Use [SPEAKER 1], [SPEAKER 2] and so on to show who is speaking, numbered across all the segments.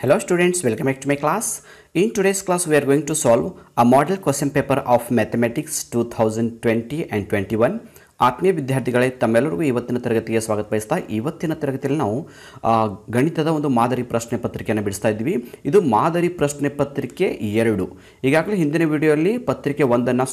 [SPEAKER 1] Hello students, welcome back to my class. In today's class, we are going to solve a model question paper of mathematics 2020 and 21. ಆತ್ಮೀಯ ವಿದ್ಯಾರ್ಥಿಗಳೇ ತಮ್ಮೆಲ್ಲರಿಗೂ ಇವತ್ತಿನ ತರಗತಿಗೆ ಸ್ವಾಗತ ಬಯಸ್ತಾ ಇವತ್ತಿನ ತರಗತಿಯಲ್ಲಿ ನಾವು ಆ, ಗಣಿತದ ಒಂದು ಮಾದರಿ ಪ್ರಶ್ನೆ ಪತ್ರಿಕೆಯನ್ನು ಬಿಡಿಸ್ತಾ ಇದ್ವಿ ಇದು ಮಾದರಿ ಪ್ರಶ್ನೆ ಪತ್ರಿಕೆ ಎರಡು ಈಗಾಗಲೇ ಹಿಂದಿನ ವಿಡಿಯೋಲ್ಲಿ ಪತ್ರಿಕೆ ಒಂದನ್ನು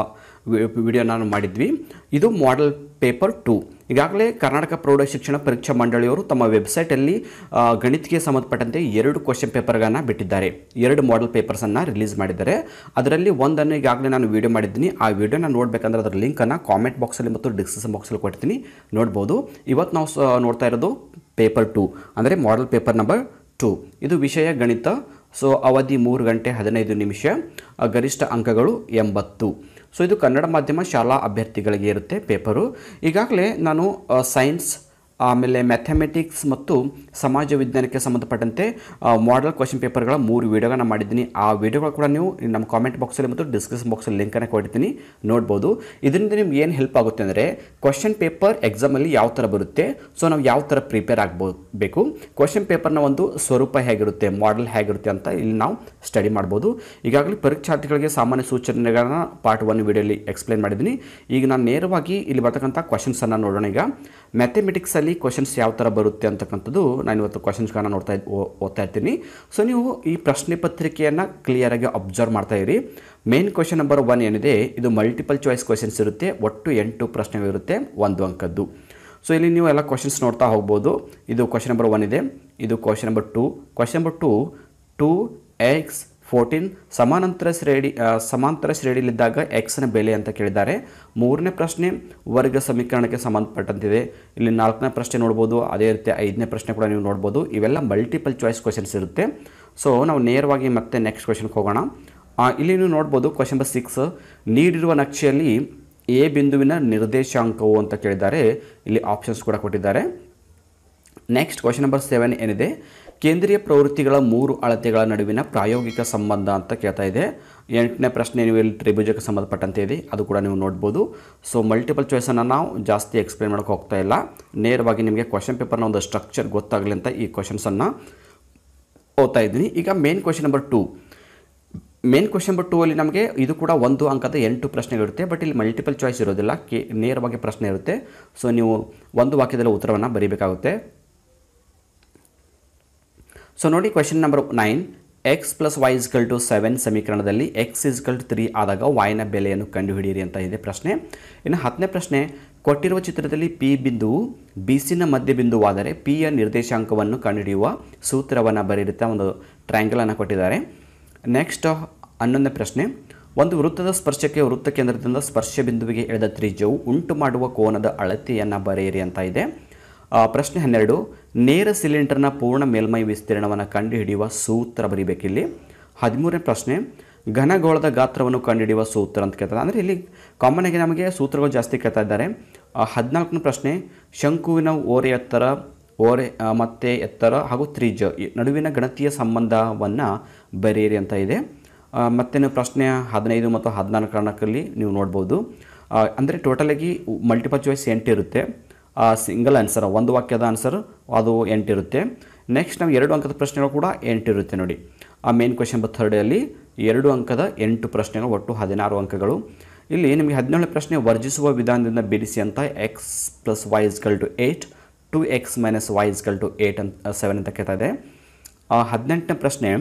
[SPEAKER 1] ವಿಡಿಯೋ ನಾನು ಮಾಡಿದ್ವಿ ಇದು ಮಾಡೆಲ್ ಪೇಪರ್ ಟು ಈಗಾಗಲೇ ಕರ್ನಾಟಕ ಪ್ರೌಢ ಶಿಕ್ಷಣ ಪರೀಕ್ಷಾ ಮಂಡಳಿಯವರು ತಮ್ಮ ವೆಬ್ಸೈಟಲ್ಲಿ ಆ, ಗಣಿತಕ್ಕೆ ಸಂಬಂಧಪಟ್ಟಂತೆ ಎರಡು ಕ್ವಶನ್ ಪೇಪರ್ಗಳನ್ನು ಬಿಟ್ಟಿದ್ದಾರೆ ಎರಡು ಮಾಡೆಲ್ ಪೇಪರ್ಸನ್ನು ರಿಲೀಸ್ ಮಾಡಿದ್ದಾರೆ ಅದರಲ್ಲಿ ಒಂದನ್ನು ಈಗಾಗಲೇ ನಾನು ವಿಡಿಯೋ ಮಾಡಿದ್ದೀನಿ ಆ ವಿಡಿಯೋನ ನೋಡಬೇಕಂದ್ರೆ ಅದರ ಲಿಂಕನ್ನು ಕಾಮೆಂಟ್ ಬಾಕ್ಸಲ್ಲಿ ಮತ್ತು ಡಿಸ್ಕ್ರಿಪ್ಷನ್ ಬಾಕ್ಸಲ್ಲಿ ಕೊಡ್ತೀನಿ ನೋಡ್ಬೋದು ಇವತ್ತು ನಾವು ಸ- ನೋಡ್ತಾ ಇರೋದು ಪೇಪರ್ ಟು ಅಂದರೆ ಮಾಡೆಲ್ ಪೇಪರ್ ನಂಬರ್ ಟು ಇದು ವಿಷಯ ಗಣಿತ ಸೊ ಅವಧಿ ಮೂರು ಗಂಟೆ ಹದಿನೈದು ನಿಮಿಷ ಆ, ಗರಿಷ್ಠ ಅಂಕಗಳು ಎಂಬತ್ತು ಸೊ ಇದು ಕನ್ನಡ ಮಾಧ್ಯಮ ಶಾಲಾ ಅಭ್ಯರ್ಥಿಗಳಿಗೆ ಇರುತ್ತೆ ಪೇಪರು ಈಗಾಗಲೇ ನಾನು ಸೈನ್ಸ್ ಆಮೇಲೆ ಮ್ಯಾಥಮೆಟಿಕ್ಸ್ ಮತ್ತು ಸಮಾಜ ವಿಜ್ಞಾನಕ್ಕೆ ಸಂಬಂಧಪಟ್ಟಂತೆ ಮಾಡೆಲ್ ಕ್ವಶನ್ ಪೇಪರ್ಗಳ ಮೂರು ವೀಡಿಯೋಗಳನ್ನ ಮಾಡಿದ್ದೀನಿ ಆ ವೀಡಿಯೋಗಳು ಕೂಡ ನೀವು ನಮ್ಮ ಕಾಮೆಂಟ್ ಬಾಕ್ಸಲ್ಲಿ ಮತ್ತು ಡಿಸ್ಕ್ರಿಪ್ಷನ್ ಬಾಕ್ಸಲ್ಲಿ ಲಿಂಕನ್ನು ಕೊಡ್ತೀನಿ ನೋಡ್ಬೋದು ಇದರಿಂದ ನಿಮ್ಗೆ ಏನು ಹೆಲ್ಪ್ ಆಗುತ್ತೆ ಅಂದರೆ ಕ್ವಶನ್ ಪೇಪರ್ ಎಕ್ಸಾಮಲ್ಲಿ ಯಾವ ಥರ ಬರುತ್ತೆ ಸೊ ನಾವು ಯಾವ ಥರ ಪ್ರಿಪೇರ್ ಆಗ್ಬೋದು ಬೇಕು ಕ್ವಶನ್ ಪೇಪರ್ನ ಒಂದು ಸ್ವರೂಪ ಹೇಗಿರುತ್ತೆ ಮಾಡೆಲ್ ಹೇಗಿರುತ್ತೆ ಅಂತ ಇಲ್ಲಿ ನಾವು ಸ್ಟಡಿ ಮಾಡ್ಬೋದು ಈಗಾಗಲೇ ಪರೀಕ್ಷಾರ್ಥಿಗಳಿಗೆ ಸಾಮಾನ್ಯ ಸೂಚನೆಗಳನ್ನ ಪಾರ್ಟ್ ಒನ್ ವಿಡಿಯೋಲಿ ಎಕ್ಸ್ಪ್ಲೇನ್ ಮಾಡಿದ್ದೀನಿ ಈಗ ನಾನು ನೇರವಾಗಿ ಇಲ್ಲಿ ಬರ್ತಕ್ಕಂಥ ಕ್ವಶನ್ಸನ್ನು ನೋಡೋಣ ಈಗ ಮ್ಯಾಥಮೆಟಿಕ್ಸಲ್ಲಿ ಕ್ವಶನ್ಸ್ ಯಾವ ಥರ ಬರುತ್ತೆ ಅಂತಕ್ಕಂಥದ್ದು ನಾನು ಇವತ್ತು ಕ್ವಶನ್ಸ್ಗಳನ್ನ ನೋಡ್ತಾ ಇದ್- ಓ- ಓದ್ತಾ ಇರ್ತೀನಿ ಸೊ ನೀವು ಈ ಪ್ರಶ್ನೆ ಪತ್ರಿಕೆಯನ್ನು ಕ್ಲಿಯರಾಗಿ ಅಬ್ಸರ್ವ್ ಮಾಡ್ತಾ ಇರಿ ಮೇನ್ ಕ್ವಶನ್ ನಂಬರ್ ಒನ್ ಏನಿದೆ ಇದು ಮಲ್ಟಿಪಲ್ ಚಾಯ್ಸ್ ಕ್ವಶನ್ಸ್ ಇರುತ್ತೆ ಒಟ್ಟು ಎಂಟು ಪ್ರಶ್ನೆಗಳಿರುತ್ತೆ ಒಂದು ಅಂಕದ್ದು ಸೊ ಇಲ್ಲಿ ನೀವು ಎಲ್ಲ ಕ್ವಶನ್ಸ್ ನೋಡ್ತಾ ಹೋಗ್ಬೋದು ಇದು ಕ್ವಶನ್ ನಂಬರ್ ಒನ್ ಇದೆ ಇದು question number two question number two two x fourteen ಸಮಾನಾಂತರ ಶ್ರೇಣಿ ಆ, ಸಮಾಂತರ ಶ್ರೇಣಿಯಲ್ಲಿದ್ದಾಗ ಎಕ್ಸ್ನ ಬೆಲೆ ಅಂತ ಕೇಳಿದ್ದಾರೆ ಮೂರನೇ ಪ್ರಶ್ನೆ ವರ್ಗ ಸಮೀಕರಣಕ್ಕೆ ಸಂಬಂಧಪಟ್ಟಂತಿದೆ ಇಲ್ಲಿ ನಾಲ್ಕನೇ ಪ್ರಶ್ನೆ ನೋಡ್ಬೋದು ಅದೇ ರೀತಿ ಐದನೇ ಪ್ರಶ್ನೆ ಕೂಡ ನೀವು ನೋಡ್ಬೋದು ಇವೆಲ್ಲ ಮಲ್ಟಿಪಲ್ ಚಾಯ್ಸ್ ಕ್ವಶನ್ಸ್ ಇರುತ್ತೆ ಸೊ ನಾವು ನೇರವಾಗಿ ಮತ್ತೆ ನೆಕ್ಸ್ಟ್ ಕ್ವಶನ್ಗೆ ಹೋಗೋಣ ಆ, ಇಲ್ಲಿ ನೀವು ನೋಡ್ಬೋದು ಕ್ವಶನ್ ನಂಬರ್ ಸಿಕ್ಸ್ ನೀಡಿರುವ ನಕ್ಷೆಯಲ್ಲಿ ಎ ಬಿಂದುವಿನ ನಿರ್ದೇಶಾಂಕವು ಅಂತ ಕೇಳಿದ್ದಾರೆ ಇಲ್ಲಿ ಆಪ್ಷನ್ಸ್ ಕೂಡ ಕೊಟ್ಟಿದ್ದಾರೆ ನೆಕ್ಸ್ಟ್ ಕ್ವಶನ್ ನಂಬರ್ ಸೆವೆನ್ ಏನಿದೆ ಕೇಂದ್ರೀಯ ಪ್ರವೃತ್ತಿಗಳ ಮೂರು ಅಳತೆಗಳ ನಡುವಿನ ಪ್ರಾಯೋಗಿಕ ಸಂಬಂಧ ಅಂತ ಕೇಳ್ತಾ ಇದೆ ಎಂಟನೇ ಪ್ರಶ್ನೆ ನೀವು ಇಲ್ಲಿ ತ್ರಿಭುಜಕ್ಕೆ ಸಂಬಂಧಪಟ್ಟಂತೆ ಇದೆ ಅದು ಕೂಡ ನೀವು ನೋಡ್ಬೋದು ಸೊ ಮಲ್ಟಿಪಲ್ ಚಾಯ್ಸನ್ನು ನಾವು ಜಾಸ್ತಿ ಎಕ್ಸ್ಪ್ಲೇನ್ ಮಾಡೋಕ್ಕೆ ಹೋಗ್ತಾ ಇಲ್ಲ ನೇರವಾಗಿ ನಿಮಗೆ ಕ್ವಶನ್ ಪೇಪರ್ನ ಒಂದು ಸ್ಟ್ರಕ್ಚರ್ ಗೊತ್ತಾಗಲಿ ಅಂತ ಈ ಕ್ವಶನ್ಸನ್ನು ಓದ್ತಾ ಇದ್ದೀನಿ ಈಗ main question number two main question number two ಅಲ್ಲಿ ನಮಗೆ ಇದು ಕೂಡ ಒಂದು ಅಂಕದ ಎಂಟು ಪ್ರಶ್ನೆಗಳಿರುತ್ತೆ ಬಟ್ ಇಲ್ಲಿ ಮಲ್ಟಿಪಲ್ ಚಾಯ್ಸ್ ಇರೋದಿಲ್ಲ ಕೆ ನೇರವಾಗಿ ಪ್ರಶ್ನೆ ಇರುತ್ತೆ ಸೊ ನೀವು ಒಂದು ವಾಕ್ಯದಲ್ಲಿ ಉತ್ತರವನ್ನು ಬರೀಬೇಕಾಗುತ್ತೆ ಸೊ ನೋಡಿ question number nine x plus y ಇಸ್ಕಲ್ to seven ಸಮೀಕರಣದಲ್ಲಿ ಎಕ್ಸ್ ಇಸ್ಕಲ್ ಟು ತ್ರೀ ಆದಾಗ ವಾಯ್ನ ಬೆಲೆಯನ್ನು ಕಂಡುಹಿಡಿಯಿರಿ ಅಂತ ಇದೆ ಪ್ರಶ್ನೆ ಇನ್ನು ಹತ್ತನೇ ಪ್ರಶ್ನೆ ಕೊಟ್ಟಿರುವ ಚಿತ್ರದಲ್ಲಿ ಪಿ ಬಿಂದುವು ಬಿಸಿನ ಮಧ್ಯ ಬಿಂದುವಾದರೆ ಪಿಯ ನಿರ್ದೇಶಾಂಕವನ್ನು ಕಂಡುಹಿಡಿಯುವ ಸೂತ್ರವನ್ನು ಬರೆಯುತ್ತಾ ಒಂದು ಟ್ರ್ಯಾಂಗಲನ್ನು ಕೊಟ್ಟಿದ್ದಾರೆ ನೆಕ್ಸ್ಟ್ ಹನ್ನೊಂದನೇ ಪ್ರಶ್ನೆ ಒಂದು ವೃತ್ತದ ಸ್ಪರ್ಶಕ್ಕೆ ವೃತ್ತ ಕೇಂದ್ರದಿಂದ ಸ್ಪರ್ಶ ಬಿಂದುವಿಗೆ ಎಳೆದ ತ್ರಿಜ್ಯವು ಉಂಟು ಮಾಡುವ ಕೋನದ ಅಳತೆಯನ್ನು ಬರೆಯಿರಿ ಅಂತ ಇದೆ ಆ, ಪ್ರಶ್ನೆ ಹನ್ನೆರಡು ನೇರ ಸಿಲಿಂಡರ್ನ ಪೂರ್ಣ ಮೇಲ್ಮೈ ವಿಸ್ತೀರ್ಣವನ್ನು ಕಂಡುಹಿಡಿಯುವ ಸೂತ್ರ ಬರೀಬೇಕಿಲ್ಲಿ ಹದಿಮೂರನೇ ಪ್ರಶ್ನೆ ಘನಗೋಳದ ಗಾತ್ರವನ್ನು ಕಂಡುಹಿಡಿಯುವ ಸೂತ್ರ ಅಂತ ಕೇಳ್ತಾರೆ ಅಂದರೆ ಇಲ್ಲಿ ಕಾಮನ್ ಆಗಿ ನಮಗೆ ಸೂತ್ರಗಳು ಜಾಸ್ತಿ ಕೇಳ್ತಾ ಇದ್ದಾರೆ ಆ, ಹದಿನಾಲ್ಕನೇ ಪ್ರಶ್ನೆ ಶಂಕುವಿನ ಓರೆ ಎತ್ತರ ಓರೆ ಆ, ಮತ್ತೆ ಎತ್ತರ ಹಾಗೂ ತ್ರಿಜ್ಯ ಈ ನಡುವಿನ ಗಣತೀಯ ಸಂಬಂಧವನ್ನು ಬರೆಯಿರಿ ಅಂತ ಇದೆ ಆ, ಮತ್ತೆ ನೀವು ಪ್ರಶ್ನೆ ಹದಿನೈದು ಮತ್ತು ಹದಿನಾಲ್ಕರಲ್ಲಿ ನೀವು ನೋಡ್ಬೋದು ಅಂದರೆ ಟೋಟಲಾಗಿ ಮಲ್ಟಿಪಲ್ ಚಾಯ್ಸ್ ಎಂಟಿರುತ್ತೆ ಸಿಂಗಲ್ ಆನ್ಸರ್ ಒಂದು ವಾಕ್ಯದ ಆನ್ಸರ್ ಅದು ಎಂಟಿರುತ್ತೆ ನೆಕ್ಸ್ಟ್ ನಾವು ಎರಡು ಅಂಕದ ಪ್ರಶ್ನೆಗಳು ಕೂಡ ಎಂಟಿರುತ್ತೆ ನೋಡಿ ಆ ಮೇನ್ ಕ್ವೆಶನ್ ನಂಬರ್ ಥರ್ಡಲ್ಲಿ ಎರಡು ಅಂಕದ ಎಂಟು ಪ್ರಶ್ನೆಗಳು ಒಟ್ಟು ಹದಿನಾರು ಅಂಕಗಳು ಇಲ್ಲಿ ನಿಮಗೆ ಹದಿನೇಳನೇ ಪ್ರಶ್ನೆ ವರ್ಜಿಸುವ ವಿಧಾನದಿಂದ ಬಿಡಿಸಿ ಅಂತ x plus y ಇಸ್ಕಲ್ to eight two x minus y ಇಸ್ಕಲ್ to eight ಅಂತ ಸೆವೆನ್ ಅಂತ ಕೇಳ್ತಾ ಇದೆ ಆ, ಹದಿನೆಂಟನೇ ಪ್ರಶ್ನೆ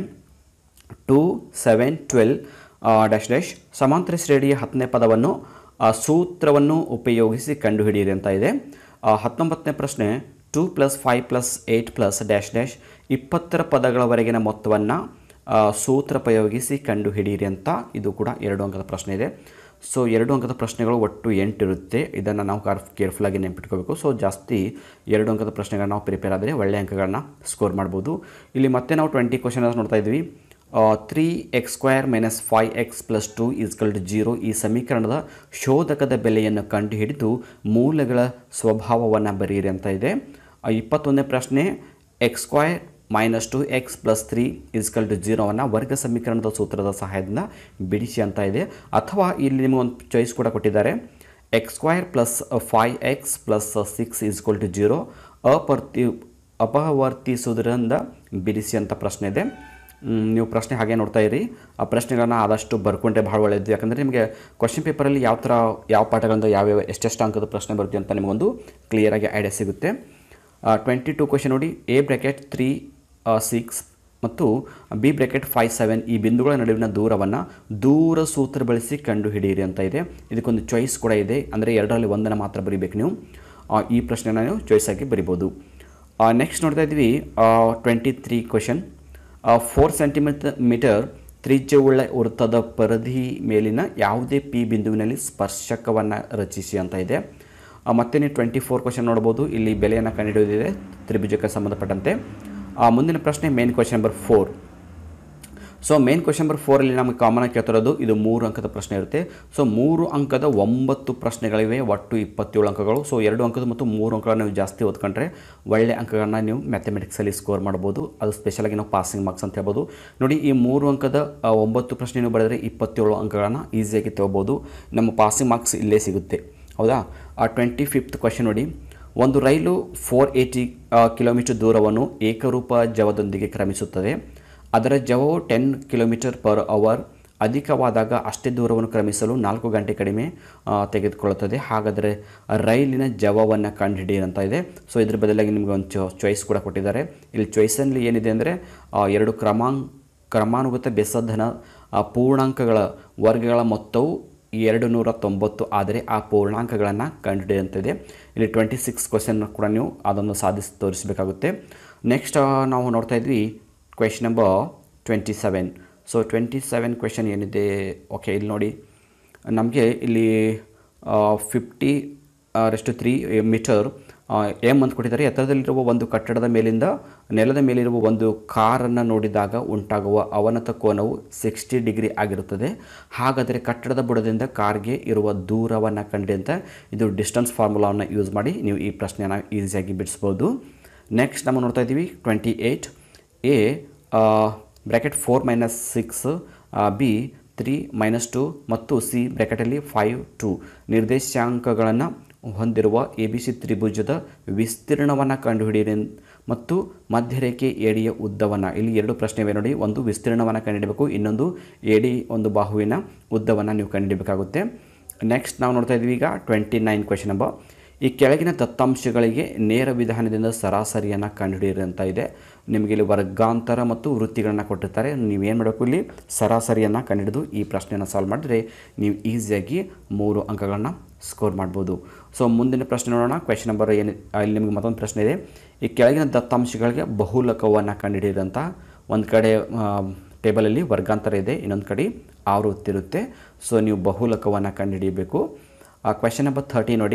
[SPEAKER 1] two seven twelve dash dash ಸಮಾಂತರ ಶ್ರೇಣಿಯ ಹತ್ತನೇ ಪದವನ್ನು ಆ, ಸೂತ್ರವನ್ನು ಉಪಯೋಗಿಸಿ ಕಂಡುಹಿಡಿಯಿರಿ ಅಂತ ಇದೆ ಆ, ಹತ್ತೊಂಬತ್ತನೇ ಪ್ರಶ್ನೆ two plus five plus eight plus dash dash ಇಪ್ಪತ್ತರ ಪದಗಳವರೆಗಿನ ಮೊತ್ತವನ್ನು ಸೂತ್ರ ಉಪಯೋಗಿಸಿ ಕಂಡುಹಿಡಿಯಿರಿ ಅಂತ ಇದು ಕೂಡ ಎರಡು ಅಂಕದ ಪ್ರಶ್ನೆ ಇದೆ ಸೊ ಎರಡು ಅಂಕದ ಪ್ರಶ್ನೆಗಳು ಒಟ್ಟು ಎಂಟಿರುತ್ತೆ ಇದನ್ನು ನಾವು ಕಾರ್ ಕೇರ್ಫುಲ್ಲಾಗಿ ನೆನ್ಪಿಟ್ಕೋಬೇಕು ಸೊ ಜಾಸ್ತಿ ಎರಡು ಅಂಕದ ಪ್ರಶ್ನೆಗಳನ್ನ ನಾವು ಪ್ರಿಪೇರ್ ಆದರೆ ಒಳ್ಳೆಯ ಅಂಕಗಳನ್ನ ಸ್ಕೋರ್ ಮಾಡ್ಬೋದು ಇಲ್ಲಿ ಮತ್ತೆ ನಾವು ಟ್ವೆಂಟಿ ಕ್ವಶನ್ ನೋಡ್ತಾ ಇದ್ವಿ three x square minus five x plus two equal to zero ಈ ಸಮೀಕರಣದ ಶೋಧಕದ ಬೆಲೆಯನ್ನು ಕಂಡುಹಿಡಿದು ಮೂಲಗಳ ಸ್ವಭಾವವನ್ನು ಬರೆಯಿರಿ ಅಂತ ಇದೆ ಆ, ಇಪ್ಪತ್ತೊಂದನೇ ಪ್ರಶ್ನೆ x square minus two x plus three equal to ಜೀರೋವನ್ನು ವರ್ಗ ಸಮೀಕರಣದ ಸೂತ್ರದ ಸಹಾಯದಿಂದ ಬಿಡಿಸಿ ಅಂತ ಇದೆ ಅಥವಾ ಇಲ್ಲಿ ನಿಮಗೊಂದು ಚಾಯ್ಸ್ ಕೂಡ ಕೊಟ್ಟಿದ್ದಾರೆ x square plus five x plus six equal to zero ಅಪರ್ತಿ ಅಪವರ್ತಿಸುವುದರಿಂದ ಬಿಡಿಸಿ ಅಂತ ಪ್ರಶ್ನೆ ಇದೆ ಮ್, ನೀವು ಪ್ರಶ್ನೆ ಹಾಗೆ ನೋಡ್ತಾ ಇರಿ ಆ ಪ್ರಶ್ನೆಗಳನ್ನ ಆದಷ್ಟು ಬರ್ಕೊಂಡ್ರೆ ಭಾಳ ಒಳ್ಳೆಯದು ಯಾಕಂದರೆ ನಿಮಗೆ ಕ್ವಶನ್ ಪೇಪರಲ್ಲಿ ಯಾವ ಥರ ಯಾವ ಪಾಠಗಳಿಂದ ಯಾವ್ಯಾವ ಎಷ್ಟೆಷ್ಟು ಅಂಕದ ಪ್ರಶ್ನೆ ಬರುತ್ತೆ ಅಂತ ನಿಮಗೊಂದು ಕ್ಲಿಯರಾಗಿ ಐಡಿಯಾ ಸಿಗುತ್ತೆ ಟ್ವೆಂಟಿ ಟು ಕ್ವಶನ್ ನೋಡಿ ಎ ಬ್ರ್ಯಾಕೆಟ್ ತ್ರೀ ಸಿಕ್ಸ್ ಮತ್ತು ಬಿ ಬ್ರ್ಯಾಕೆಟ್ ಫೈವ್ ಸೆವೆನ್ ಈ ಬಿಂದುಗಳ ನಡುವಿನ ದೂರವನ್ನು ದೂರ ಸೂತ್ರ ಬಳಸಿ ಕಂಡುಹಿಡಿಯಿರಿ ಅಂತ ಇದೆ ಇದಕ್ಕೊಂದು ಚಾಯ್ಸ್ ಕೂಡ ಇದೆ ಅಂದರೆ ಎರಡರಲ್ಲಿ ಒಂದನ್ನು ಮಾತ್ರ ಬರೀಬೇಕು ನೀವು ಆ, ಈ ಪ್ರಶ್ನೆನ ನೀವು ಚಾಯ್ಸ್ ಆಗಿ ಬರಿಬೋದು ನೆಕ್ಸ್ಟ್ ನೋಡ್ತಾ ಇದ್ವಿ twenty three question four centimetre metre ತ್ರಿಜ್ಯವುಳ್ಳ ವೃತ್ತದ ಪರಿಧಿ ಮೇಲಿನ ಯಾವುದೇ ಪಿ ಬಿಂದುವಿನಲ್ಲಿ ಸ್ಪರ್ಶಕವನ್ನು ರಚಿಸಿ ಅಂತ ಇದೆ ಆ, ಮತ್ತೆ ನೀವು ಟ್ವೆಂಟಿ ಫೋರ್ ಕ್ವಶನ್ ನೋಡ್ಬೋದು ಇಲ್ಲಿ ಬೆಲೆಯನ್ನು ಕಂಡುಹಿಡಿಯೋದಿದೆ ತ್ರಿಭುಜಕ್ಕೆ ಸಂಬಂಧಪಟ್ಟಂತೆ ಆ, ಮುಂದಿನ ಪ್ರಶ್ನೆ main question number four so main question number ಫೋರಲ್ಲಿ ನಮಗೆ ಕಾಮನ್ ಆಗಿ ಕೇಳ್ತಿರೋದು ಇದು ಮೂರು ಅಂಕದ ಪ್ರಶ್ನೆ ಇರುತ್ತೆ ಸೊ ಮೂರು ಅಂಕದ ಒಂಬತ್ತು ಪ್ರಶ್ನೆಗಳಿವೆ ಒಟ್ಟು ಇಪ್ಪತ್ತೇಳು ಅಂಕಗಳು ಸೊ ಎರಡು ಅಂಕದ ಮತ್ತು ಮೂರು ಅಂಕಗಳನ್ನು ನೀವು ಜಾಸ್ತಿ ಓದ್ಕೊಂಡ್ರೆ ಒಳ್ಳೆ ಅಂಕಗಳನ್ನ ನೀವು ಮ್ಯಾಥಮೆಟಿಕ್ಸಲ್ಲಿ ಸ್ಕೋರ್ ಮಾಡ್ಬೋದು ಅದು ಸ್ಪೆಷಲಾಗಿ ನಾವು ಪಾಸಿಂಗ್ ಮಾರ್ಕ್ಸ್ ಅಂತ ಹೇಳ್ಬೋದು ನೋಡಿ ಈ ಮೂರು ಅಂಕದ ಆ, ಒಂಬತ್ತು ಪ್ರಶ್ನೆ ನೀವು ಬರೆದರೆ ಇಪ್ಪತ್ತೇಳು ಅಂಕಗಳನ್ನು ಈಸಿಯಾಗಿ ತಗೋಬೋದು ನಮ್ಮ ಪಾಸಿಂಗ್ ಮಾರ್ಕ್ಸ್ ಇಲ್ಲೇ ಸಿಗುತ್ತೆ ಹೌದಾ ಆ ಟ್ವೆಂಟಿ ಫಿಫ್ತ್ ಕ್ವಶನ್ ನೋಡಿ ಒಂದು ರೈಲು ಫೋರ್ ಏಯ್ಟಿ ಕಿಲೋಮೀಟರ್ ದೂರವನ್ನು ಏಕರೂಪ ಜವದೊಂದಿಗೆ ಕ್ರಮಿಸುತ್ತದೆ ಅದರ ಜವವು ಟೆನ್ ಕಿಲೋಮೀಟರ್ ಪರ್ ಅವರ್ ಅಧಿಕವಾದಾಗ ಅಷ್ಟೇ ದೂರವನ್ನು ಕ್ರಮಿಸಲು ನಾಲ್ಕು ಗಂಟೆ ಕಡಿಮೆ ಆ, ತೆಗೆದುಕೊಳ್ಳುತ್ತದೆ ಹಾಗಾದರೆ ರೈಲಿನ ಜವವನ್ನು ಕಂಡುಹಿಡಿಯಿರಿ ಅಂತ ಇದೆ ಸೊ ಇದ್ರ ಬದಲಾಗಿ ನಿಮಗೆ ಒಂದು ಚೊ ಚಾಯ್ಸ್ ಕೂಡ ಕೊಟ್ಟಿದ್ದಾರೆ ಇಲ್ಲಿ ಚಾಯ್ಸಲ್ಲಿ ಏನಿದೆ ಅಂದರೆ ಎರಡು ಕ್ರಮಾಂಕ ಕ್ರಮಾನುಗತ ಬೆಸಧನ ಆ, ಪೂರ್ಣಾಂಕಗಳ ವರ್ಗಗಳ ಮೊತ್ತವು ಎರಡು ನೂರ ತೊಂಬತ್ತು ಆದರೆ ಆ ಪೂರ್ಣಾಂಕಗಳನ್ನು ಕಂಡುಹಿಡಿಯುವಂತಿದೆ ಇಲ್ಲಿ ಟ್ವೆಂಟಿ ಸಿಕ್ಸ್ ಕ್ವಶನ್ ಕೂಡ ನೀವು ಅದನ್ನು ಸಾಧಿಸಿ ತೋರಿಸಬೇಕಾಗುತ್ತೆ ನೆಕ್ಸ್ಟ್ ನಾವು ನೋಡ್ತಾ ಇದ್ವಿ question number twenty seven so twenty seven question ಏನಿದೆ ಓಕೆ ಇಲ್ಲಿ ನೋಡಿ ನಮಗೆ ಇಲ್ಲಿ fifty rest three metre M ಅಂತ ಕೊಟ್ಟಿದ್ದಾರೆ ಎತ್ತರದಲ್ಲಿರುವ ಒಂದು ಕಟ್ಟಡದ ಮೇಲಿಂದ ನೆಲದ ಮೇಲಿರುವ ಒಂದು ಕಾರನ್ನು ನೋಡಿದಾಗ ಉಂಟಾಗುವ ಅವನತ ಕೋನವು ಸಿಕ್ಸ್ಟಿ ಡಿಗ್ರಿ ಆಗಿರುತ್ತದೆ ಹಾಗಾದರೆ ಕಟ್ಟಡದ ಬುಡದಿಂದ ಕಾರ್ಗೆ ಇರುವ ದೂರವನ್ನು ಕಂಡು ಅಂತ ಇದು ಡಿಸ್ಟನ್ಸ್ ಫಾರ್ಮುಲಾವನ್ನು ಯೂಸ್ ಮಾಡಿ ನೀವು ಈ ಪ್ರಶ್ನೆಯನ್ನು ಈಸಿಯಾಗಿ ಬಿಡಿಸ್ಬೋದು ನೆಕ್ಸ್ಟ್ ನಾವು ನೋಡ್ತಾ ಇದ್ದೀವಿ twenty eight A bracket four minus six B three minus two ಮತ್ತು ಸಿ ಬ್ರ್ಯಾಕೆಟಲ್ಲಿ ಫೈವ್ ಟು ನಿರ್ದೇಶಾಂಕಗಳನ್ನು ಹೊಂದಿರುವ ಎ ಬಿ ಸಿ ತ್ರಿಭುಜದ ವಿಸ್ತೀರ್ಣವನ್ನು ಕಂಡುಹಿಡಿಯಿರಿ ಮತ್ತು ಮಧ್ಯರೇಖೆ ಎಡಿಯ ಉದ್ದವನ್ನು ಇಲ್ಲಿ ಎರಡು ಪ್ರಶ್ನೆ ಇವೆ ನೋಡಿ ಒಂದು ವಿಸ್ತೀರ್ಣವನ್ನು ಕಂಡುಹಿಡಬೇಕು ಇನ್ನೊಂದು ಎಡಿ ಒಂದು ಬಾಹುವಿನ ಉದ್ದವನ್ನು ನೀವು ಕಂಡುಹಿಡಬೇಕಾಗುತ್ತೆ ನೆಕ್ಸ್ಟ್ ನಾವು ನೋಡ್ತಾ ಇದ್ವಿ ಈಗ ಟ್ವೆಂಟಿ ನೈನ್ ಕ್ವೆಶನ್ ನಂಬರ್ ಈ ಕೆಳಗಿನ ದತ್ತಾಂಶಗಳಿಗೆ ನೇರ ವಿಧಾನದಿಂದ ಸರಾಸರಿಯನ್ನು ಕಂಡುಹಿಡಿಯಿರಿ ಅಂತ ಇದೆ ನಿಮಗೆ ಇಲ್ಲಿ ವರ್ಗಾಂತರ ಮತ್ತು ವೃತ್ತಿಗಳನ್ನು ಕೊಟ್ಟಿರ್ತಾರೆ ನೀವೇನು ಮಾಡಬೇಕು ಇಲ್ಲಿ ಸರಾಸರಿಯನ್ನು ಕಂಡುಹಿಡಿದು ಈ ಪ್ರಶ್ನೆಯನ್ನು ಸಾಲ್ವ್ ಮಾಡಿದರೆ ನೀವು ಈಸಿಯಾಗಿ ಮೂರು ಅಂಕಗಳನ್ನು ಸ್ಕೋರ್ ಮಾಡ್ಬೋದು ಸೊ ಮುಂದಿನ ಪ್ರಶ್ನೆ ನೋಡೋಣ ಕ್ವೆಶನ್ ನಂಬರ್ ಏನು ಇಲ್ಲಿ ನಿಮಗೆ ಮತ್ತೊಂದು ಪ್ರಶ್ನೆ ಇದೆ ಈ ಕೆಳಗಿನ ದತ್ತಾಂಶಗಳಿಗೆ ಬಹುಲಕವನ್ನು ಕಂಡುಹಿಡಿಯಿರಿ ಅಂತ ಒಂದು ಕಡೆ ಟೇಬಲಲ್ಲಿ ವರ್ಗಾಂತರ ಇದೆ ಇನ್ನೊಂದು ಕಡೆ ಆವೃತ್ತಿ ಇರುತ್ತೆ ಸೊ ನೀವು ಬಹುಲಕವನ್ನು ಕಂಡುಹಿಡಿಯಬೇಕು ಕ್ವೆಶನ್ ನಂಬರ್ ಥರ್ಟಿ ನೋಡಿ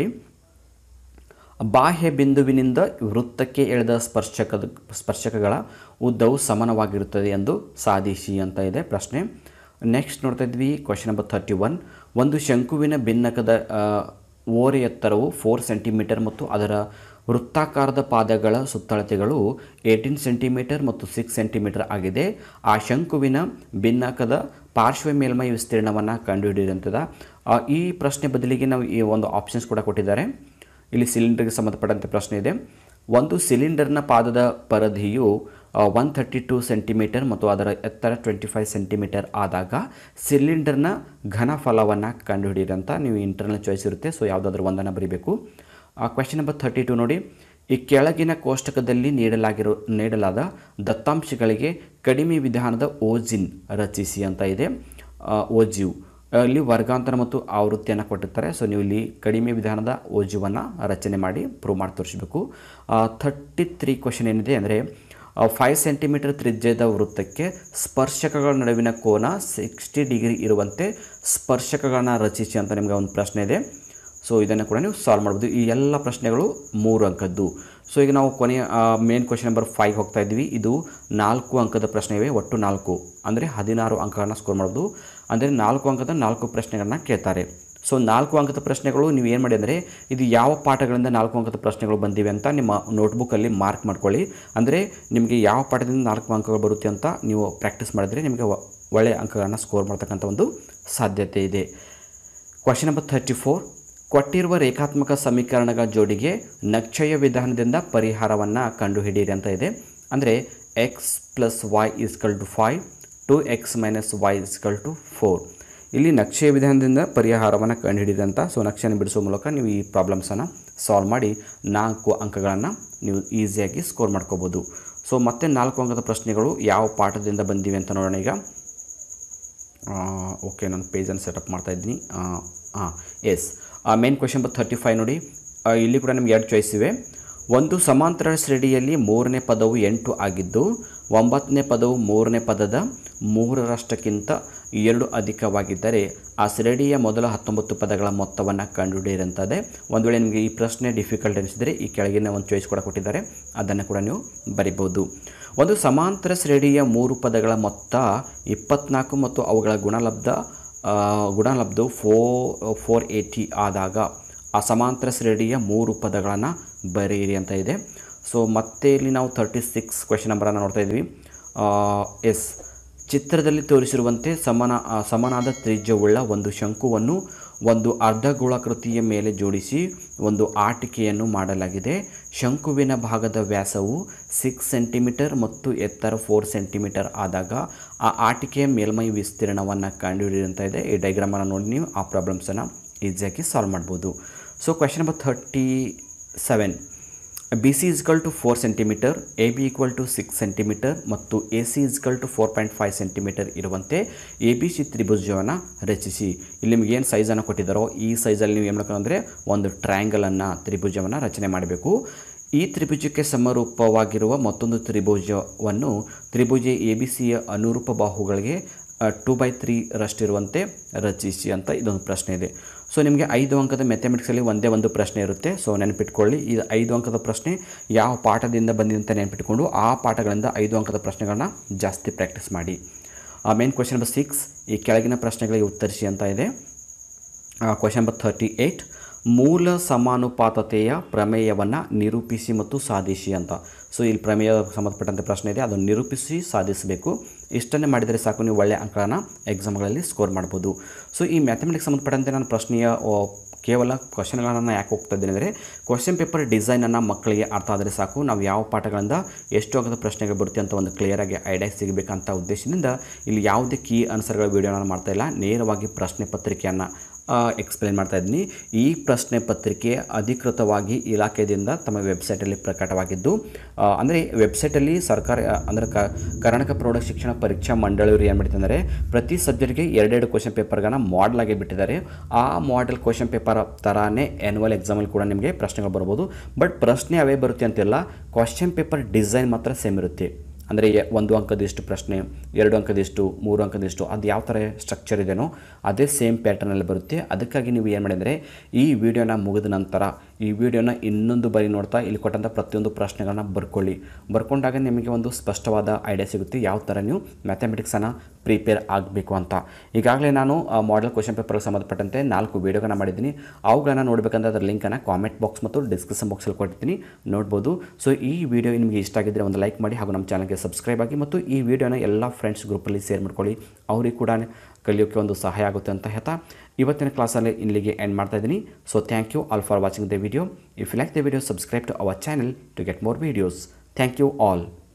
[SPEAKER 1] ಬಾಹ್ಯ ಬಿಂದುವಿನಿಂದ ವೃತ್ತಕ್ಕೆ ಎಳೆದ ಸ್ಪರ್ಶಕದ ಸ್ಪರ್ಶಕಗಳ ಉದ್ದವು ಸಮಾನವಾಗಿರುತ್ತದೆ ಎಂದು ಸಾಧಿಸಿ ಅಂತ ಇದೆ ಪ್ರಶ್ನೆ ನೆಕ್ಸ್ಟ್ ನೋಡ್ತಾ ಇದ್ವಿ ಕ್ವಶನ್ ನಂಬರ್ ಥರ್ಟಿ ಒನ್ ಒಂದು ಶಂಕುವಿನ ಭಿನ್ನಕದ ಆ, ಓರೆ ಎತ್ತರವು ಫೋರ್ ಸೆಂಟಿಮೀಟರ್ ಮತ್ತು ಅದರ ವೃತ್ತಾಕಾರದ ಪಾದಗಳ ಸುತ್ತಳತೆಗಳು ಏಯ್ಟೀನ್ ಸೆಂಟಿಮೀಟರ್ ಮತ್ತು ಸಿಕ್ಸ್ ಸೆಂಟಿಮೀಟರ್ ಆಗಿದೆ ಆ ಶಂಕುವಿನ ಭಿನ್ನಕದ ಪಾರ್ಶ್ವ ಮೇಲ್ಮೈ ವಿಸ್ತೀರ್ಣವನ್ನು ಕಂಡುಹಿಡಿಯುವಂಥದ್ದು ಈ ಪ್ರಶ್ನೆ ಬದಲಿಗೆ ನಾವು ಈ ಒಂದು ಆಪ್ಷನ್ಸ್ ಕೂಡ ಕೊಟ್ಟಿದ್ದಾರೆ ಇಲ್ಲಿ ಸಿಲಿಂಡರ್ಗೆ ಸಂಬಂಧಪಟ್ಟಂತೆ ಪ್ರಶ್ನೆ ಇದೆ ಒಂದು ಸಿಲಿಂಡರ್ನ ಪಾದದ ಪರಧಿಯು ಒನ್ ಥರ್ಟಿ ಟೂ ಸೆಂಟಿಮೀಟರ್ ಮತ್ತು ಅದರ ಎತ್ತರ ಟ್ವೆಂಟಿ ಫೈವ್ ಸೆಂಟಿಮೀಟರ್ ಆದಾಗ ಸಿಲಿಂಡರ್ನ ಘನಫಲವನ್ನು ಕಂಡುಹಿಡಿಯಿರಿ ಅಂತ ನೀವು ಇಂಟರ್ನಲ್ ಚಾಯ್ಸ್ ಇರುತ್ತೆ ಸೊ ಯಾವುದಾದ್ರೂ ಒಂದನ್ನು ಬರೀಬೇಕು ಕ್ವೆಶನ್ ನಂಬರ್ ಥರ್ಟಿ ಟು ನೋಡಿ ಈ ಕೆಳಗಿನ ಕೋಷ್ಟಕದಲ್ಲಿ ನೀಡಲಾಗಿರೋ ನೀಡಲಾದ ದತ್ತಾಂಶಗಳಿಗೆ ಕಡಿಮೆ ವಿಧಾನದ ಓಜಿನ್ ರಚಿಸಿ ಅಂತ ಇದೆ ಓಜಿವ್ ಇಲ್ಲಿ ವರ್ಗಾಂತರ ಮತ್ತು ಆವೃತ್ತಿಯನ್ನು ಕೊಟ್ಟಿರ್ತಾರೆ ಸೊ ನೀವು ಇಲ್ಲಿ ಕಡಿಮೆ ವಿಧಾನದ ಓಜುವನ್ನು ರಚನೆ ಮಾಡಿ ಪ್ರೂವ್ ಮಾಡಿ ತೋರಿಸಬೇಕು ಥರ್ಟಿ ತ್ರೀ ಕ್ವಶನ್ ಏನಿದೆ ಅಂದರೆ ಫೈವ್ ಸೆಂಟಿಮೀಟರ್ ತ್ರಿಜ್ಯದ ವೃತ್ತಕ್ಕೆ ಸ್ಪರ್ಶಕಗಳ ನಡುವಿನ ಕೋನ ಸಿಕ್ಸ್ಟಿ ಡಿಗ್ರಿ ಇರುವಂತೆ ಸ್ಪರ್ಶಕಗಳನ್ನ ರಚಿಸಿ ಅಂತ ನಿಮಗೆ ಒಂದು ಪ್ರಶ್ನೆ ಇದೆ ಸೊ ಇದನ್ನು ಕೂಡ ನೀವು ಸಾಲ್ವ್ ಮಾಡ್ಬೋದು ಈ ಎಲ್ಲ ಪ್ರಶ್ನೆಗಳು ಮೂರು ಅಂಕದ್ದು ಸೊ ಈಗ ನಾವು ಕೊನೆಯ ಮೇನ್ ಕ್ವಶನ್ ನಂಬರ್ ಫೈವ್ ಹೋಗ್ತಾ ಇದ್ವಿ ಇದು ನಾಲ್ಕು ಅಂಕದ ಪ್ರಶ್ನೆ ಇವೆ ಒಟ್ಟು ನಾಲ್ಕು ಅಂದರೆ ಹದಿನಾರು ಅಂಕಗಳನ್ನು ಸ್ಕೋರ್ ಮಾಡ್ಬೋದು ಅಂದರೆ ನಾಲ್ಕು ಅಂಕದ ನಾಲ್ಕು ಪ್ರಶ್ನೆಗಳನ್ನ ಕೇಳ್ತಾರೆ ಸೊ ನಾಲ್ಕು ಅಂಕದ ಪ್ರಶ್ನೆಗಳು ನೀವು ಏನು ಮಾಡಿ ಅಂದರೆ ಇದು ಯಾವ ಪಾಠಗಳಿಂದ ನಾಲ್ಕು ಅಂಕದ ಪ್ರಶ್ನೆಗಳು ಬಂದಿವೆ ಅಂತ ನಿಮ್ಮ ನೋಟ್ಬುಕ್ಕಲ್ಲಿ ಮಾರ್ಕ್ ಮಾಡ್ಕೊಳ್ಳಿ ಅಂದರೆ ನಿಮಗೆ ಯಾವ ಪಾಠದಿಂದ ನಾಲ್ಕು ಅಂಕಗಳು ಬರುತ್ತೆ ಅಂತ ನೀವು ಪ್ರಾಕ್ಟೀಸ್ ಮಾಡಿದರೆ ನಿಮಗೆ ಒ- ಒಳ್ಳೆಯ ಅಂಕಗಳನ್ನು ಸ್ಕೋರ್ ಮಾಡ್ತಕ್ಕಂಥ ಒಂದು ಸಾಧ್ಯತೆ ಇದೆ ಕ್ವಶನ್ ನಂಬರ್ ಥರ್ಟಿ ಫೋರ್ ಕೊಟ್ಟಿರುವ ರೇಖಾತ್ಮಕ ಸಮೀಕರಣಗಳ ಜೋಡಿಗೆ ನಕ್ಷಯ ವಿಧಾನದಿಂದ ಪರಿಹಾರವನ್ನು ಕಂಡುಹಿಡಿಯಿರಿ ಅಂತ ಇದೆ ಅಂದರೆ x plus y ಇಸ್ಕಲ್ to five two x minus y ಇಸ್ಕಲ್ to four ಇಲ್ಲಿ ನಕ್ಷೆ ವಿಧಾನದಿಂದ ಪರಿಹಾರವನ್ನು ಕಂಡುಹಿಡಿದಂಥ ಸೊ ನಕ್ಷೆಯನ್ನು ಬಿಡಿಸುವ ಮೂಲಕ ನೀವು ಈ ಪ್ರಾಬ್ಲಮ್ಸನ್ನು ಸಾಲ್ವ್ ಮಾಡಿ ನಾಲ್ಕು ಅಂಕಗಳನ್ನು ನೀವು ಈಸಿಯಾಗಿ ಸ್ಕೋರ್ ಮಾಡ್ಕೋಬೋದು ಸೊ ಮತ್ತೆ ನಾಲ್ಕು ಅಂಕದ ಪ್ರಶ್ನೆಗಳು ಯಾವ ಪಾಠದಿಂದ ಬಂದಿವೆ ಅಂತ ನೋಡೋಣ ಈಗ ಓಕೆ ನಾನು ಪೇಜನ್ನು ಸೆಟಪ್ ಮಾಡ್ತಾ ಇದ್ದೀನಿ ಹಾಂ ಎಸ್ ಮೇನ್ ಕ್ವೆಶನ್ ಬಂದು ಥರ್ಟಿ ಫೈವ್ ನೋಡಿ ಆ, ಇಲ್ಲಿ ಕೂಡ ನಿಮ್ಗೆ ಎರಡು ಚಾಯ್ಸ್ ಇವೆ ಒಂದು ಸಮಾಂತರ ಶ್ರೇಣಿಯಲ್ಲಿ ಮೂರನೇ ಪದವು ಎಂಟು ಆಗಿದ್ದು ಒಂಬತ್ತನೇ ಪದವು ಮೂರನೇ ಪದದ ಮೂರರಷ್ಟಕ್ಕಿಂತ ಎರಡು ಅಧಿಕವಾಗಿದ್ದರೆ ಆ ಶ್ರೇಣಿಯ ಮೊದಲ ಹತ್ತೊಂಬತ್ತು ಪದಗಳ ಮೊತ್ತವನ್ನು ಕಂಡುಹಿಡಿಯಿರಂತದೆ ಒಂದು ವೇಳೆ ನಿಮಗೆ ಈ ಪ್ರಶ್ನೆ ಡಿಫಿಕಲ್ಟ್ ಅನಿಸಿದರೆ ಈ ಕೆಳಗಿನ ಒಂದು ಚಾಯ್ಸ್ ಕೂಡ ಕೊಟ್ಟಿದ್ದಾರೆ ಅದನ್ನು ಕೂಡ ನೀವು ಬರಿಬೋದು ಒಂದು ಸಮಾಂತರ ಶ್ರೇಣಿಯ ಮೂರು ಪದಗಳ ಮೊತ್ತ ಇಪ್ಪತ್ನಾಲ್ಕು ಮತ್ತು ಅವುಗಳ ಗುಣಲಬ್ಧ ಆ, ಗುಣಲಬ್ಧವು ಫೋ ಫೋರ್ ಏಯ್ಟಿ ಆದಾಗ ಆ ಸಮಾಂತರ ಶ್ರೇಣಿಯ ಮೂರು ಪದಗಳನ್ನು ಬರೆಯಿರಿ ಅಂತ ಇದೆ ಸೊ ಮತ್ತೆ ಇಲ್ಲಿ ನಾವು ತರ್ಟಿ ಸಿಕ್ಸ್ ಕ್ವೆಶನ್ ನಂಬರನ್ನು ನೋಡ್ತಾ ಇದ್ವಿ ಎಸ್ ಚಿತ್ರದಲ್ಲಿ ತೋರಿಸಿರುವಂತೆ ಸಮನ ಆ, ಸಮನಾದ ತ್ರಿಜ್ಯವುಳ್ಳ ಒಂದು ಶಂಕುವನ್ನು ಒಂದು ಅರ್ಧಗೋಳಾಕೃತಿಯ ಮೇಲೆ ಜೋಡಿಸಿ ಒಂದು ಆಟಿಕೆಯನ್ನು ಮಾಡಲಾಗಿದೆ ಶಂಕುವಿನ ಭಾಗದ ವ್ಯಾಸವು ಸಿಕ್ಸ್ ಸೆಂಟಿಮೀಟರ್ ಮತ್ತು ಎತ್ತರ ಫೋರ್ ಸೆಂಟಿಮೀಟರ್ ಆದಾಗ ಆ ಆಟಿಕೆಯ ಮೇಲ್ಮೈ ವಿಸ್ತೀರ್ಣವನ್ನು ಕಂಡುಹಿಡಿಯುವಂತ ಇದೆ ಈ ಡೈಗ್ರಾಮನ್ನು ನೋಡಿ ನೀವು ಆ ಪ್ರಾಬ್ಲಮ್ಸನ್ನು ಈಸಿಯಾಗಿ ಸಾಲ್ವ್ ಮಾಡ್ಬೋದು so question number thirty seven B C equal to four centimetre A B equal to six centimetre ಮತ್ತು A C equal to four point five centimetre ಇರುವಂತೆ ಎ ಬಿ ಸಿ ತ್ರಿಭುಜವನ್ನು ರಚಿಸಿ ಇಲ್ಲಿ ನಿಮಗೆ ಏನು ಸೈಜನ್ನು ಕೊಟ್ಟಿದ್ದಾರೋ ಈ ಸೈಜಲ್ಲಿ ನೀವು ಏನು ಮಾಡಬೇಕಂದ್ರೆ ಒಂದು ಟ್ರಯಾಂಗಲನ್ನು ತ್ರಿಭುಜವನ್ನು ರಚನೆ ಮಾಡಬೇಕು ಈ ತ್ರಿಭುಜಕ್ಕೆ ಸಮರೂಪವಾಗಿರುವ ಮತ್ತೊಂದು ತ್ರಿಭುಜವನ್ನು ತ್ರಿಭುಜ ಎ ಬಿ ಸಿಯ ಅನುರೂಪ ಬಾಹುಗಳಿಗೆ ಟೂ ಬೈ ತ್ರೀ ರಷ್ಟಿರುವಂತೆ ರಚಿಸಿ ಅಂತ ಇದೊಂದು ಪ್ರಶ್ನೆ ಇದೆ ಸೊ ನಿಮಗೆ ಐದು ಅಂಕದ ಮೆಥಮೆಟಿಕ್ಸಲ್ಲಿ ಒಂದೇ ಒಂದು ಪ್ರಶ್ನೆ ಇರುತ್ತೆ ಸೊ ನೆನಪಿಟ್ಕೊಳ್ಳಿ ಇದು ಐದು ಅಂಕದ ಪ್ರಶ್ನೆ ಯಾವ ಪಾಠದಿಂದ ಬಂದಿದೆ ಅಂತ ನೆನಪಿಟ್ಕೊಂಡು ಆ ಪಾಠಗಳಿಂದ ಐದು ಅಂಕದ ಪ್ರಶ್ನೆಗಳನ್ನ ಜಾಸ್ತಿ ಪ್ರಾಕ್ಟೀಸ್ ಮಾಡಿ ಮೇನ್ ಕ್ವೆಶನ್ ನಂಬರ್ ಸಿಕ್ಸ್ ಈ ಕೆಳಗಿನ ಪ್ರಶ್ನೆಗಳಿಗೆ ಉತ್ತರಿಸಿ ಅಂತ ಇದೆ ಕ್ವೆಶನ್ ನಂಬರ್ ಥರ್ಟಿ ಏಯ್ಟ್ ಮೂಲ ಸಮಾನುಪಾತತೆಯ ಪ್ರಮೇಯವನ್ನು ನಿರೂಪಿಸಿ ಮತ್ತು ಸಾಧಿಸಿ ಅಂತ ಸೊ ಇಲ್ಲಿ ಪ್ರಮೇಯ ಸಂಬಂಧಪಟ್ಟಂತೆ ಪ್ರಶ್ನೆ ಇದೆ ಅದನ್ನು ನಿರೂಪಿಸಿ ಸಾಧಿಸಬೇಕು ಇಷ್ಟನ್ನೇ ಮಾಡಿದರೆ ಸಾಕು ನೀವು ಒಳ್ಳೆಯ ಅಂಕಗಳನ್ನು ಎಕ್ಸಾಮ್ಗಳಲ್ಲಿ ಸ್ಕೋರ್ ಮಾಡ್ಬೋದು ಸೊ ಈ ಮ್ಯಾಥಮೆಟಿಕ್ಸ್ ಸಂಬಂಧಪಟ್ಟಂತೆ ನಾನು ಪ್ರಶ್ನೆಯ ಆ, ಕೇವಲ ಕ್ವಶನ್ಗಳನ್ನು ಯಾಕೆ ಹೋಗ್ತಾ ಇದ್ದೀನಿ ಅಂದರೆ ಕ್ವಶನ್ ಪೇಪರ್ ಡಿಸೈನನ್ನು ಮಕ್ಕಳಿಗೆ ಅರ್ಥ ಆದರೆ ಸಾಕು ನಾವು ಯಾವ ಪಾಠಗಳಿಂದ ಎಷ್ಟು ಅಂಕದ ಪ್ರಶ್ನೆಗಳು ಬರುತ್ತೆ ಅಂತ ಒಂದು ಕ್ಲಿಯರಾಗಿ ಐಡಿಯಾ ಸಿಗಬೇಕಂತ ಉದ್ದೇಶದಿಂದ ಇಲ್ಲಿ ಯಾವುದೇ ಕೀ ಆನ್ಸರ್ಗಳ ವೀಡಿಯೋನ ಮಾಡ್ತಾ ಇಲ್ಲ ನೇರವಾಗಿ ಪ್ರಶ್ನೆ ಪತ್ರಿಕೆಯನ್ನು ಎಕ್ಸ್ಪ್ಲೇನ್ ಮಾಡ್ತಾ ಇದ್ದೀನಿ ಈ ಪ್ರಶ್ನೆ ಪತ್ರಿಕೆ ಅಧಿಕೃತವಾಗಿ ಇಲಾಖೆಯಿಂದ ತಮ್ಮ ವೆಬ್ಸೈಟಲ್ಲಿ ಪ್ರಕಟವಾಗಿದ್ದು ಅಂದರೆ ವೆಬ್ಸೈಟಲ್ಲಿ ಸರ್ಕಾರ ಅಂದರೆ ಕ ಕರ್ನಾಟಕ ಪ್ರೌಢ ಶಿಕ್ಷಣ ಪರೀಕ್ಷಾ ಮಂಡಳಿಯವರು ಏನು ಮಾಡಿದ್ದಾರೆ ಪ್ರತಿ ಸಬ್ಜೆಕ್ಟ್ಗೆ ಎರಡೆರಡು ಕ್ವಶನ್ ಪೇಪರ್ಗಳನ್ನ ಮಾಡಲ್ ಆಗಿ ಬಿಟ್ಟಿದ್ದಾರೆ ಆ ಮಾಡೆಲ್ ಕ್ವಶನ್ ಪೇಪರ್ ಥರಾನೇ ಆ್ಯನ್ಯುವಲ್ ಎಕ್ಸಾಮಲ್ಲಿ ಕೂಡ ನಿಮಗೆ ಪ್ರಶ್ನೆಗಳು ಬರ್ಬೋದು ಬಟ್ ಪ್ರಶ್ನೆ ಅವೇ ಬರುತ್ತೆ ಅಂತಿಲ್ಲ ಕ್ವಶನ್ ಪೇಪರ್ ಡಿಸೈನ್ ಮಾತ್ರ ಸೇಮ್ ಇರುತ್ತೆ ಅಂದರೆ ಎ- ಒಂದು ಅಂಕದಿಷ್ಟು ಪ್ರಶ್ನೆ ಎರಡು ಅಂಕದಿಷ್ಟು ಮೂರು ಅಂಕದಿಷ್ಟು ಅದು ಯಾವ ಥರ ಸ್ಟ್ರಕ್ಚರ್ ಇದೆಯೋ ಅದೇ ಸೇಮ್ ಪ್ಯಾಟರ್ನಲ್ಲಿ ಬರುತ್ತೆ ಅದಕ್ಕಾಗಿ ನೀವು ಏನು ಮಾಡಿದರೆ ಈ ವಿಡಿಯೋನ ಮುಗಿದ ನಂತರ ಈ ವಿಡಿಯೋನ ಇನ್ನೊಂದು ಬಾರಿ ನೋಡ್ತಾ ಇಲ್ಲಿ ಕೊಟ್ಟಂಥ ಪ್ರತಿಯೊಂದು ಪ್ರಶ್ನೆಗಳನ್ನ ಬರ್ಕೊಳ್ಳಿ ಬರ್ಕೊಂಡಾಗ ನಿಮಗೆ ಒಂದು ಸ್ಪಷ್ಟವಾದ ಐಡಿಯಾ ಸಿಗುತ್ತೆ ಯಾವ ಥರ ನೀವು ಮ್ಯಾಥಮೆಟಿಕ್ಸನ್ನು ಪ್ರಿಪೇರ್ ಆಗಬೇಕು ಅಂತ ಈಗಾಗಲೇ ನಾನು ಮಾಡೆಲ್ ಕ್ವಶನ್ ಪೇಪರ್ಗೆ ಸಂಬಂಧಪಟ್ಟಂತೆ ನಾಲ್ಕು ವೀಡಿಯೋಗಳನ್ನ ಮಾಡಿದ್ದೀನಿ ಅವುಗಳನ್ನ ನೋಡಬೇಕಂದ್ರೆ ಅದರ ಲಿಂಕನ್ನು ಕಾಮೆಂಟ್ ಬಾಕ್ಸ್ ಮತ್ತು ಡಿಸ್ಕ್ರಿಪ್ಷನ್ ಬಾಕ್ಸಲ್ಲಿ ಕೊಟ್ಟಿರ್ತೀನಿ ನೋಡ್ಬೋದು ಸೊ ಈ ವಿಡಿಯೋ ನಿಮಗೆ ಇಷ್ಟ ಆಗಿದ್ದರೆ ಒಂದು ಲೈಕ್ ಮಾಡಿ ಹಾಗೂ ನಮ್ಮ ಚಾನಲ್ಗೆ ಸಬ್ಸ್ಕ್ರೈಬ್ ಆಗಿ ಮತ್ತು ಈ ವಿಡಿಯೋನ ಎಲ್ಲ ಫ್ರೆಂಡ್ಸ್ ಗ್ರೂಪಲ್ಲಿ ಶೇರ್ ಮಾಡ್ಕೊಳ್ಳಿ ಅವ್ರಿಗೆ ಕೂಡ ಕಲಿಯೋಕ್ಕೆ ಒಂದು ಸಹಾಯ ಆಗುತ್ತೆ ಅಂತ ಹೇಳ್ತಾ ಇವತ್ತಿನ ಕ್ಲಾಸಲ್ಲಿ ಇಲ್ಲಿಗೆ ಎಂಡ್ ಮಾಡ್ತಾ ಇದ್ದೀನಿ so thank you all for watching the video if you like the video subscribe to our channel to get more videos thank you all